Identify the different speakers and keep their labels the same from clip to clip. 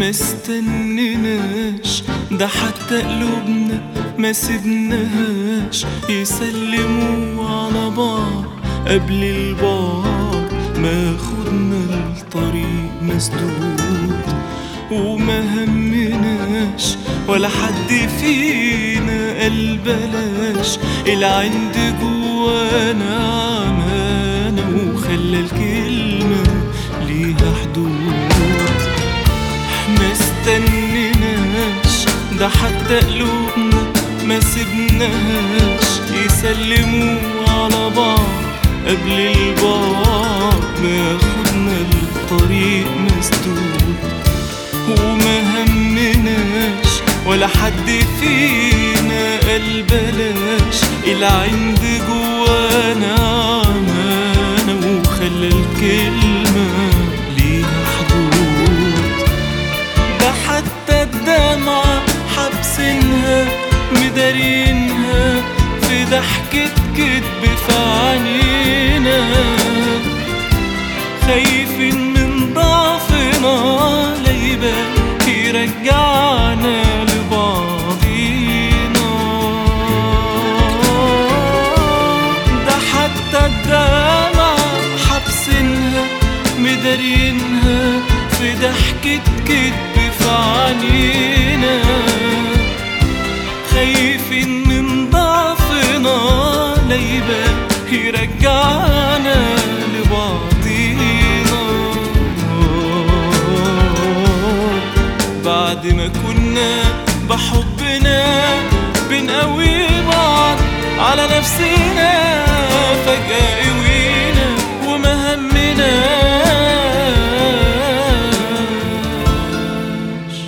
Speaker 1: ما استنناش ده حتى قلوبنا ما سبناهاش يسلموا على بعض قبل البعض ما خدنا الطريق مسدود وما همناش ولا حد فينا قال بلاش العند جوانا عمانا وخلى الكلمة ليها حدود ما استنناش ده حتى قلوبنا ما سبناهاش يسلموا على بعض قبل البعض ما خدنا الطريق مسدود وما همناش ولا حد فينا قال بلاش العند جوانا عمانا وخلى الكلمة ليها حدود ده حتى الدمعة حابسينها مدارينها في ضحكة كدب في عينينا خايفين من ضعفنا ليبان يرجعنا لبعضينا ده حتى الدمع حابسينها مدارينها في ضحكة كدب في عينينا خايفين من ضعفنا ليبان يرجعنا لبعضينا بعد ما كنا بحبنا بنقوي بعض على نفسنا فجأة قوينا وما همناش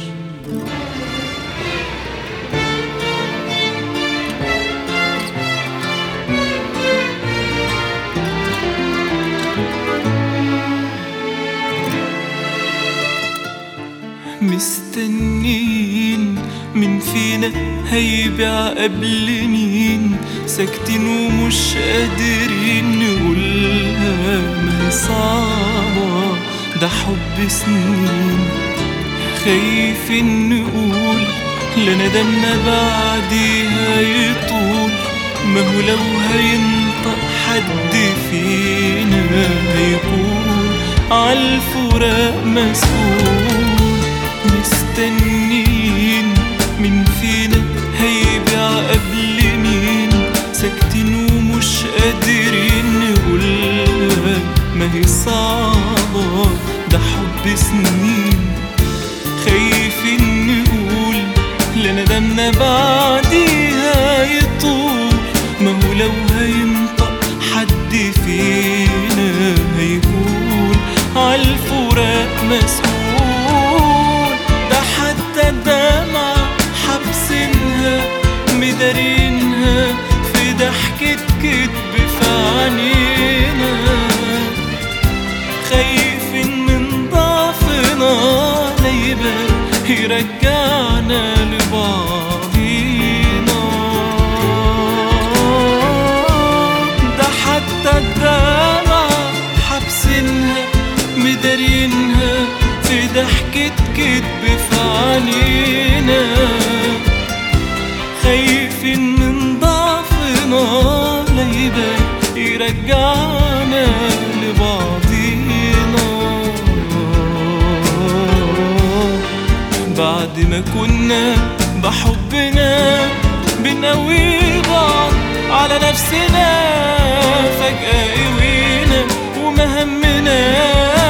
Speaker 1: مستنين من فينا هيبيع قبل مين ساكتين ومش قادرين نقولها ما هي صعبة ده حب سنين خايفين نقول لا ندمنا بعديها يطول ما هو لو هينطق حد فينا هيكون عالفراق مسؤول مستنين من فينا هيبيع قبل مين ساكتين ومش قادرين نقولها ما هي صعبة ده حب سنين خايفين نقول لا ندمنا بعديها يطول ما هو لو هينطق حد فينا هيقول عالفراق مسؤول ده حتى الدمع حابسينها مدارينها في ضحكة كدب في عينينا خايفين من ضعفنا ليبان يرجعنا لبعضينا ده حتى الدمع حابسينها مدارينها في ضحكة كدب في عينينا خايفين من ضعفنا ليبان يرجعنا لبعضينا بعد ما كنا بحبنا بنقوي بعض على نفسنا فجأة قوينا وما همناش